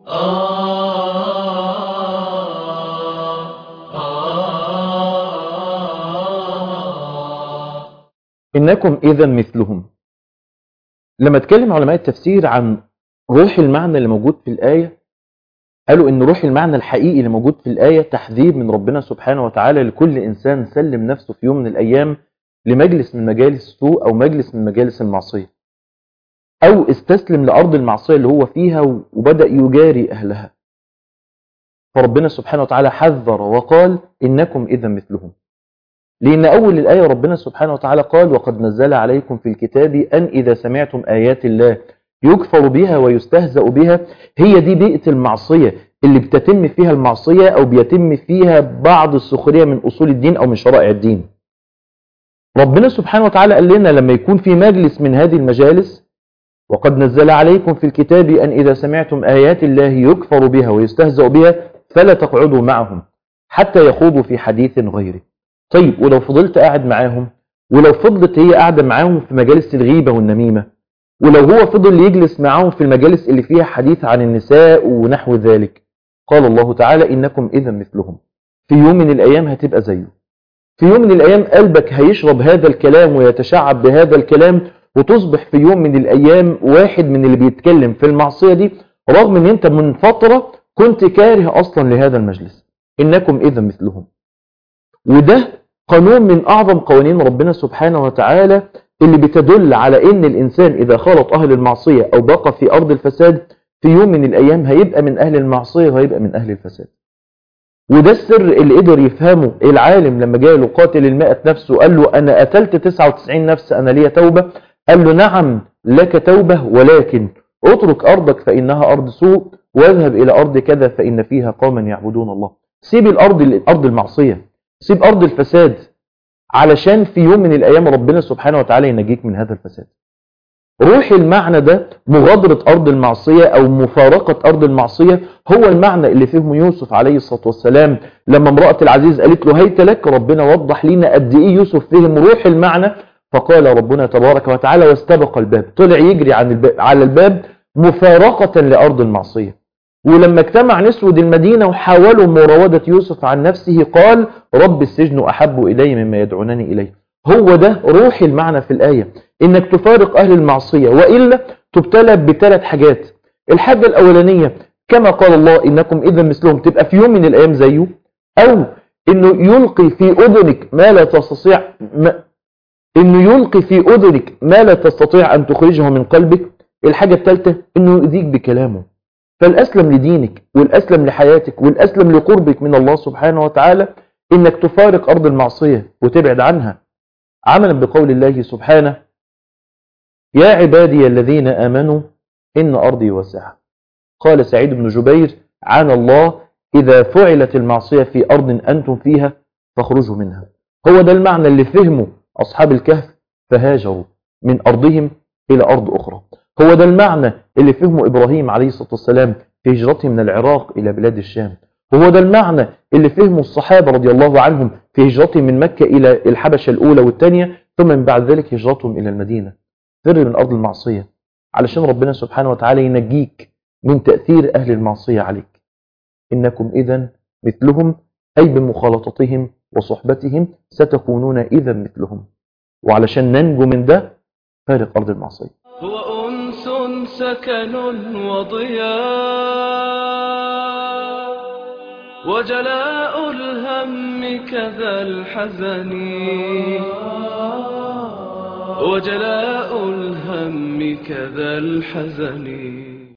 إنكم إذا مثلهم لما اتكلم علماء التفسير عن روح المعنى اللي موجود في الآية قالوا إن روح المعنى الحقيقي اللي موجود في الآية تحذير من ربنا سبحانه وتعالى لكل إنسان سلم نفسه في يوم من الأيام لمجلس من مجالس السوء أو مجلس من مجالس المعصية أو استسلم لأرض المعصية اللي هو فيها وبدأ يجاري أهلها فربنا سبحانه وتعالى حذر وقال إنكم إذا مثلهم لأن أول الآية ربنا سبحانه وتعالى قال وقد نزل عليكم في الكتاب أن إذا سمعتم آيات الله يكفر بها ويستهزأ بها هي دي بيئة المعصية اللي بتتم فيها المعصية أو بيتم فيها بعض السخرية من أصول الدين أو من شرائع الدين ربنا سبحانه وتعالى قال لنا لما يكون في مجلس من هذه المجالس وقد نزل عليكم في الكتاب أن إذا سمعتم آيات الله يكفر بها ويستهزأ بها فلا تقعدوا معهم حتى يخوضوا في حديث غيره طيب ولو فضلت قاعد معاهم ولو فضلت هي قاعدة معاهم في مجالس الغيبة والنميمة ولو هو فضل يجلس معاهم في المجالس اللي فيها حديث عن النساء ونحو ذلك قال الله تعالى إنكم إذا مثلهم في يوم من الأيام هتبقى زيه في يوم من الأيام قلبك هيشرب هذا الكلام ويتشعب بهذا الكلام وتصبح في يوم من الأيام واحد من اللي بيتكلم في المعصية دي رغم ان انت من فترة كنت كاره أصلا لهذا المجلس إنكم إذا مثلهم وده قانون من أعظم قوانين ربنا سبحانه وتعالى اللي بتدل على ان الانسان اذا خالط اهل المعصية او بقى في ارض الفساد في يوم من الايام هيبقى من اهل المعصية وهيبقى من اهل الفساد وده السر اللي قدر يفهمه العالم لما جاء له قاتل المائة نفسه قال له انا قتلت 99 نفس انا ليا توبة قال له نعم لك توبة ولكن اترك ارضك فانها ارض سوء واذهب الى ارض كذا فان فيها قوما يعبدون الله سيب الارض ارض المعصية سيب ارض الفساد علشان في يوم من الأيام ربنا سبحانه وتعالى ينجيك من هذا الفساد روح المعنى ده مغادرة أرض المعصية أو مفارقة أرض المعصية هو المعنى اللي فهمه يوسف عليه الصلاة والسلام لما امرأة العزيز قالت له هيت لك ربنا وضح لنا قد إيه يوسف فهم روح المعنى فقال ربنا تبارك وتعالى واستبق الباب طلع يجري عن الباب على الباب مفارقة لأرض المعصية ولما اجتمع نسود المدينة وحاولوا مراودة يوسف عن نفسه قال رب السجن أحب إلي مما يدعونني إليه هو ده روح المعنى في الآية إنك تفارق أهل المعصية وإلا تبتلى بثلاث حاجات الحاجة الأولانية كما قال الله إنكم إذا مثلهم تبقى في يوم من الأيام زيه أو إنه يلقي في أذنك ما لا تستطيع ما إنه يلقي في أذنك ما لا تستطيع أن تخرجه من قلبك الحاجة الثالثة إنه يؤذيك بكلامه فالأسلم لدينك والأسلم لحياتك والأسلم لقربك من الله سبحانه وتعالى إنك تفارق أرض المعصية وتبعد عنها عملا بقول الله سبحانه يا عبادي الذين آمنوا إن أرضي واسعة قال سعيد بن جبير عن الله إذا فعلت المعصية في أرض أنتم فيها فاخرجوا منها هو ده المعنى اللي فهمه أصحاب الكهف فهاجروا من أرضهم إلى أرض أخرى هو ده المعنى اللي فهمه إبراهيم عليه الصلاة والسلام في هجرته من العراق إلى بلاد الشام وهو ده المعنى اللي فهمه الصحابة رضي الله عنهم في هجرتهم من مكة إلى الحبشة الأولى والثانية ثم من بعد ذلك هجرتهم إلى المدينة فر من أرض المعصية علشان ربنا سبحانه وتعالى ينجيك من تأثير أهل المعصية عليك إنكم إذا مثلهم أي بمخالطتهم وصحبتهم ستكونون إذا مثلهم وعلشان ننجو من ده فارق أرض المعصية هو أنس سكن وضياء وجلاء الهم كذا الحزن وجلاء الهم كذا الحزن